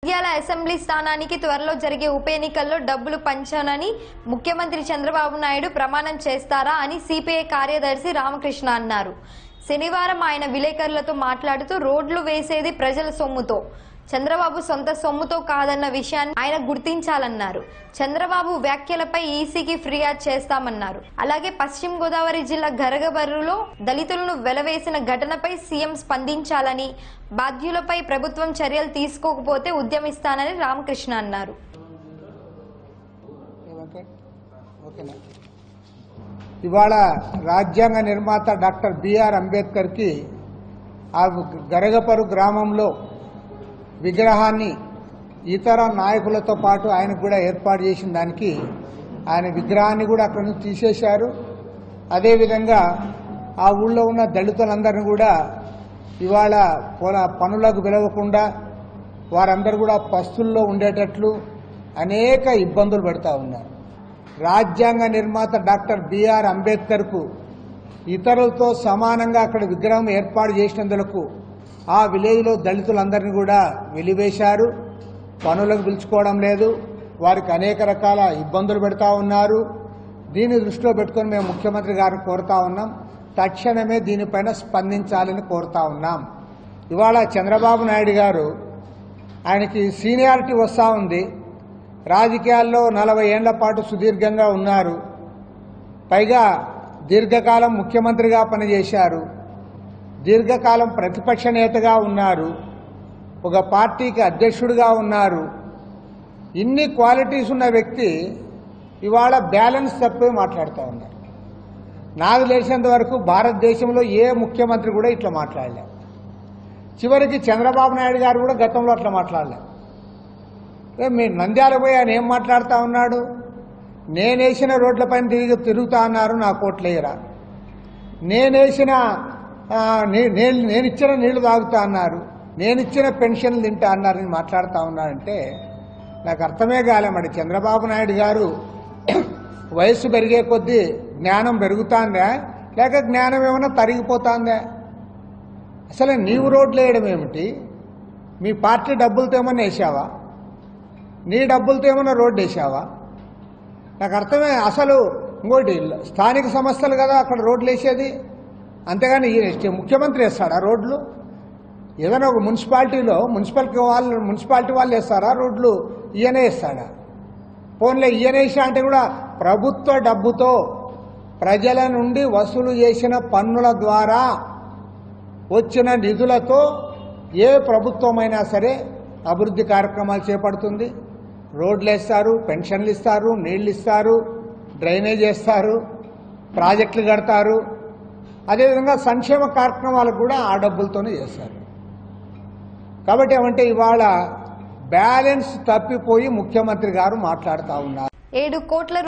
Nandyal assembly స్థానానికి త్వరలో జరిగే ఉప ఎన్నికల్లో డబ్బులు పంచానని ముఖ్యమంత్రి చంద్రబాబు నాయుడు ప్రమాణం చేస్తారా అని సిపిఐ కార్యదర్శి రామకృష్ణ అన్నారు శనివారం ఆయన విలేకరులతో మాట్లాడుతూ రోడ్లు వేసేది ప్రజల సొమ్ముతో చంద్రబాబు సొంత సొమ్ముతో కాదన్న విషయాన్ని ఆయన గుర్తించాలన్నారు చంద్రబాబు వ్యాఖ్యలపై ఈసీకి ఫిర్యాదు చేస్తామన్నారు అలాగే పశ్చిమ గోదావరి జిల్లా గరగబర్రులో దళితులను వెలవేసిన ఘటనపై సీఎం స్పందించాలని బాధ్యులపై ప్రభుత్వం చర్యలు తీసుకోకపోతే ఉద్యమిస్తానని రామకృష్ణ అన్నారు ఓకే ఓకేనా ఇవాళ రాజ్యాంగ నిర్మాత డాక్టర్ బిఆర్ అంబేద్కర్కి ఆ గరగపరు గ్రామంలో విగ్రహాన్ని ఇతర నాయకులతో పాటు ఆయనకు కూడా ఏర్పాటు చేసిన దానికి ఆయన విగ్రహాన్ని కూడా అక్కడి నుంచి తీసేశారు అదేవిధంగా ఆ ఊళ్ళో ఉన్న దళితులందరినీ కూడా ఇవాళ పొల పనులకు పిలవకుండా వారందరూ కూడా పస్తుల్లో ఉండేటట్లు అనేక ఇబ్బందులు పెడతా ఉన్నారు రాజ్యాంగ నిర్మాత డాక్టర్ బిఆర్ అంబేద్కర్కు ఇతరులతో సమానంగా అక్కడ విగ్రహం ఏర్పాటు చేసినందులకు ఆ విలేజ్లో దళితులందరినీ కూడా వెలివేశారు పనులకు పిలుచుకోవడం లేదు వారికి అనేక రకాల ఇబ్బందులు పెడతా ఉన్నారు దీన్ని దృష్టిలో పెట్టుకొని మేము ముఖ్యమంత్రి గారిని కోరుతా ఉన్నాం తక్షణమే దీనిపైన స్పందించాలని కోరుతా ఉన్నాం ఇవాళ చంద్రబాబు నాయుడు గారు ఆయనకి సీనియారిటీ వస్తూ ఉంది రాజకీయాల్లో నలభై ఏళ్ల పాటు సుదీర్ఘంగా ఉన్నారు పైగా దీర్ఘకాలం ముఖ్యమంత్రిగా పనిచేశారు దీర్ఘకాలం ప్రతిపక్ష నేతగా ఉన్నారు ఒక పార్టీకి అధ్యక్షుడిగా ఉన్నారు ఇన్ని క్వాలిటీస్ ఉన్న వ్యక్తి ఇవాళ బ్యాలెన్స్ తప్పే మాట్లాడుతూ ఉన్నారు నాకు తెలిసినంత వరకు భారతదేశంలో ఏ ముఖ్యమంత్రి కూడా ఇట్లా మాట్లాడలేదు చివరికి చంద్రబాబు నాయుడు గారు కూడా గతంలో అట్లా మాట్లాడలేదు రేపు మీరు నంద్యాల పోయి ఆయన ఏం మాట్లాడుతూ ఉన్నాడు నేనేసిన రోడ్లపైన తిరిగి తిరుగుతా అన్నారు నా కోట్లేయరా నేనేసిన ఆ, నే- నేను నేను ఇచ్చిన నీళ్లు తాగుతా అన్నారు నేను ఇచ్చిన పెన్షన్లు తింటా అన్నారని మాట్లాడుతూ ఉన్నారంటే నాకు అర్థమే కాలే మరి చంద్రబాబు నాయుడు గారు వయస్సు పెరిగే కొద్దీ జ్ఞానం పెరుగుతాందా లేక జ్ఞానం ఏమైనా తరిగిపోతాందా అసలు నీవు రోడ్లు వేయడం ఏమిటి మీ పార్టీ డబ్బులతో ఏమన్నా వేసావా నీ డబ్బులతో ఏమన్నా రోడ్డు వేసావా నాకు అర్థమే అసలు ఇంకోటి స్థానిక సంస్థలు కదా అక్కడ రోడ్లు వేసేది అంతేగాని ఈ ముఖ్యమంత్రి వేస్తాడా రోడ్లు ఏదైనా ఒక మున్సిపాలిటీలో మున్సిపాలిటీ వాళ్ళు మున్సిపాలిటీ వాళ్ళు వేస్తారా రోడ్లు ఈయనే వేస్తాడా ఫోన్లో ఈయన వేసా అంటే కూడా ప్రభుత్వ డబ్బుతో ప్రజల నుండి వసూలు చేసిన పన్నుల ద్వారా వచ్చిన నిధులతో ఏ ప్రభుత్వమైనా సరే అభివృద్ధి కార్యక్రమాలు చేపడుతుంది రోడ్లు వేస్తారు పెన్షన్లు ఇస్తారు నీళ్లు ఇస్తారు డ్రైనేజ్ వేస్తారు ప్రాజెక్టులు కడతారు అదేవిధంగా సంక్షేమ కార్యక్రమాలు కూడా ఆ డబ్బులతోనే చేస్తారు కాబట్టి ఏమంటే ఇవాళ బ్యాలెన్స్ తప్పిపోయి ముఖ్యమంత్రి గారు మాట్లాడుతూ ఉన్నారు ఏడు కోట్ల